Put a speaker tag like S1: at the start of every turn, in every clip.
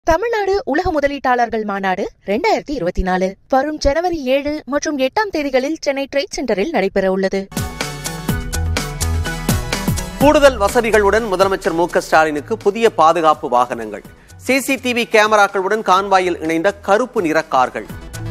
S1: தமிழ்நாடு உலக முதலீட்டாளர்கள் மாநாடு ரெண்டாயிரத்தி இருபத்தி நாலு வரும் ஜனவரி ஏழு மற்றும் எட்டாம் தேதிகளில் சென்னை ட்ரேட் சென்டரில் நடைபெற உள்ளது
S2: கூடுதல் வசதிகளுடன் முதலமைச்சர் மு க ஸ்டாலினுக்கு புதிய பாதுகாப்பு வாகனங்கள் சிசிடிவி கேமராக்களுடன் கான்வாயில் இணைந்த கருப்பு நிற கார்கள்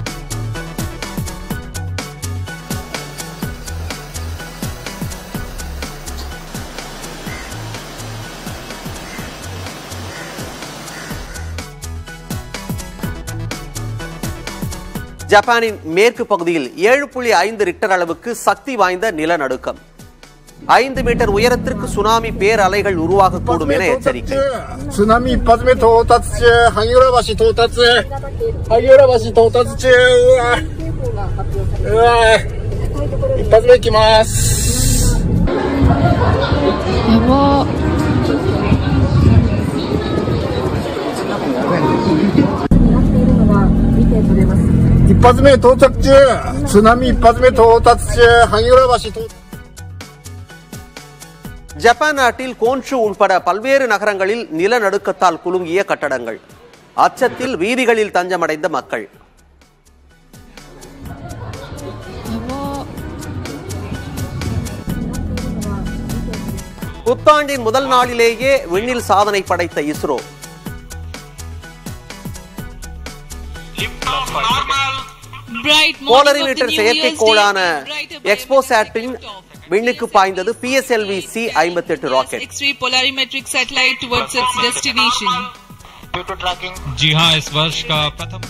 S2: ஜப்பானின் மேற்கு பகுதியில் ஏழு புள்ளி ஐந்து ரிக்டர் அளவுக்கு சக்தி வாய்ந்த நிலநடுக்கம் ஐந்து மீட்டர் உயரத்திற்கு சுனாமி பேரலைகள் உருவாகக்கூடும் என எச்சரிக்கை
S3: 津波一発目到達中萩原橋到達萩原橋到達中うわうわ一発目いきます一発目到着中津波一発目到達中萩原橋到達
S2: ஜப்பான் நாட்டில் கோன்ஷு உள்பட பல்வேறு நகரங்களில் நிலநடுக்கத்தால் குலுங்கிய கட்டடங்கள் அச்சத்தில் வீதிகளில் தஞ்சமடைந்த மக்கள் புத்தாண்டின் முதல் நாளிலேயே விண்ணில் சாதனை படைத்த இஸ்ரோ போலரிமீட்டர் செயற்கைக்கோளான எக்ஸ்போசாட்டின் விண்ணுக்கு பாய்ந்தது பிஎஸ்எல்வி சி ஐம்பத்தி எட்டு rocket
S4: X-ray polarimetric satellite towards its destination.
S5: जी हाँ इस वर्ष का प्रथम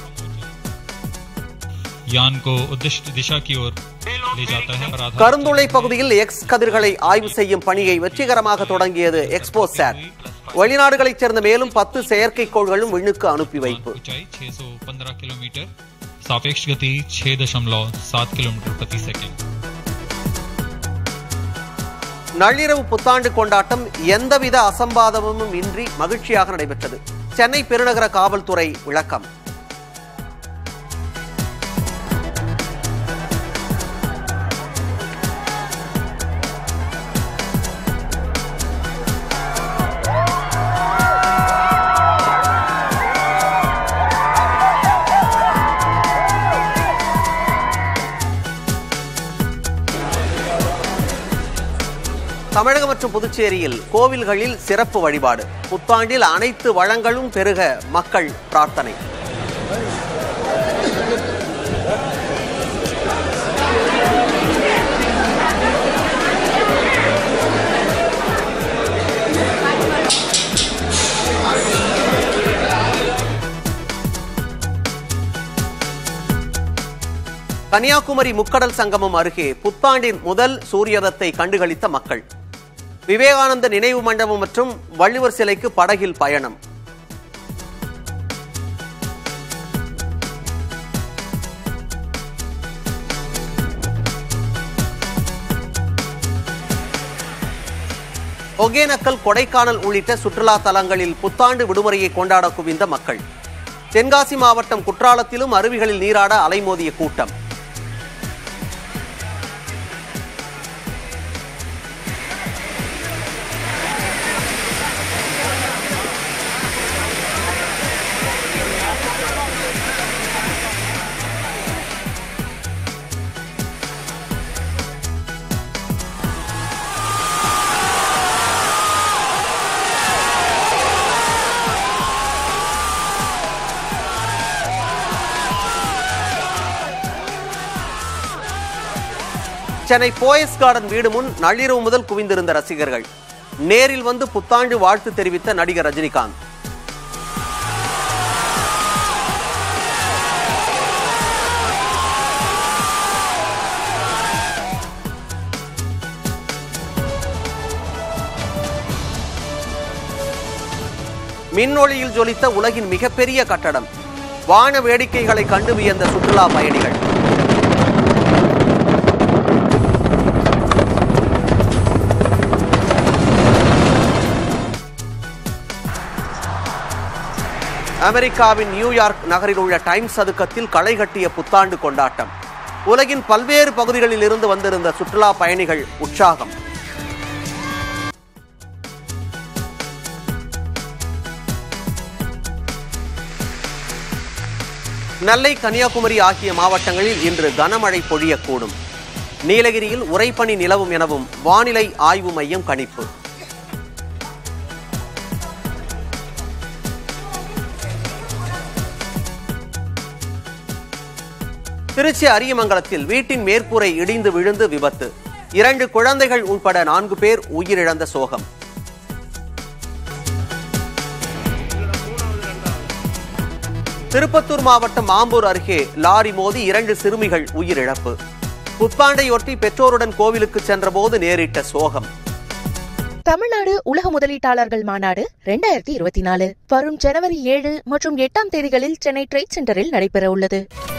S5: यान को उद्दिष्ट दिशा की ओर ले जाता है और आधार
S2: கருந்துளை பகுதியில் எக்ஸ் கதிர்களை ஆய்வு செய்யும் பணியை வெற்றிகரமாக தொடங்கியது எக்ஸ்போசாட் வெளிநாடுகளைச் சேர்ந்த மேலும் பத்து செயற்கைக்கோள்களும் விண்ணுக்கு அனுப்பி வைப்பு
S5: ऊंचाई 615 किलोमीटर सापेक्ष गति 6.7 किलोमीटर प्रति सेकंड
S2: நள்ளிரவு புத்தாண்டு கொண்டாட்டம் எந்தவித அசம்பாதமும் இன்றி மகிழ்ச்சியாக நடைபெற்றது சென்னை பெருநகர காவல்துறை விளக்கம் தமிழகம் மற்றும் புதுச்சேரியில் கோவில்களில் சிறப்பு வழிபாடு புத்தாண்டில் அனைத்து வளங்களும் பெருக மக்கள் பிரார்த்தனை கன்னியாகுமரி முக்கடல் சங்கமம் அருகே புத்தாண்டின் முதல் சூரியதத்தை கண்டுகளித்த மக்கள் விவேகானந்த நினைவு மண்டபம் மற்றும் வள்ளுவர் சிலைக்கு படகில் பயணம் ஒகேனக்கல் கொடைக்கானல் உள்ளிட்ட சுற்றுலா தலங்களில் புத்தாண்டு விடுமுறையை கொண்டாட குவிந்த மக்கள் தென்காசி மாவட்டம் குற்றாலத்திலும் அருவிகளில் நீராட அலைமோதிய கூட்டம் சென்னை போயஸ் கார்டன் வீடு முன் நள்ளிரவு முதல் குவிந்திருந்த ரசிகர்கள் நேரில் வந்து புத்தாண்டு வாழ்த்து தெரிவித்த நடிகர் ரஜினிகாந்த் மின்னொளியில் ஜொலித்த உலகின் மிகப்பெரிய கட்டடம் வான வேடிக்கைகளை கண்டு வியந்த சுற்றுலா பயணிகள் அமெரிக்காவின் நியூயார்க் நகரில் உள்ள டைம்ஸ் சதுக்கத்தில் களை கட்டிய புத்தாண்டு கொண்டாட்டம் உலகின் பல்வேறு பகுதிகளில் இருந்து வந்திருந்த சுற்றுலா பயணிகள் உற்சாகம் நெல்லை கன்னியாகுமரி ஆகிய மாவட்டங்களில் இன்று கனமழை பொழியக்கூடும் நீலகிரியில் உறைபனி நிலவும் எனவும் வானிலை ஆய்வு மையம் கணிப்பு திருச்சி அரியமங்கலத்தில் வீட்டின் மேற்கூரை இடிந்து விழுந்து விபத்து இரண்டு குழந்தைகள் உட்பட நான்கு பேர் உயிரிழந்த சோகம் திருப்பத்தூர் மாவட்டம் ஆம்பூர் அருகே லாரி மோதி இரண்டு சிறுமிகள் உயிரிழப்பு புத்தாண்டையொட்டி பெற்றோருடன் கோவிலுக்கு சென்றபோது நேரிட்ட சோகம்
S1: தமிழ்நாடு உலக முதலீட்டாளர்கள் மாநாடு ரெண்டாயிரத்தி இருபத்தி நாலு வரும் ஜனவரி ஏழு மற்றும் எட்டாம் தேதிகளில் சென்னை ட்ரேட் சென்டரில் நடைபெற உள்ளது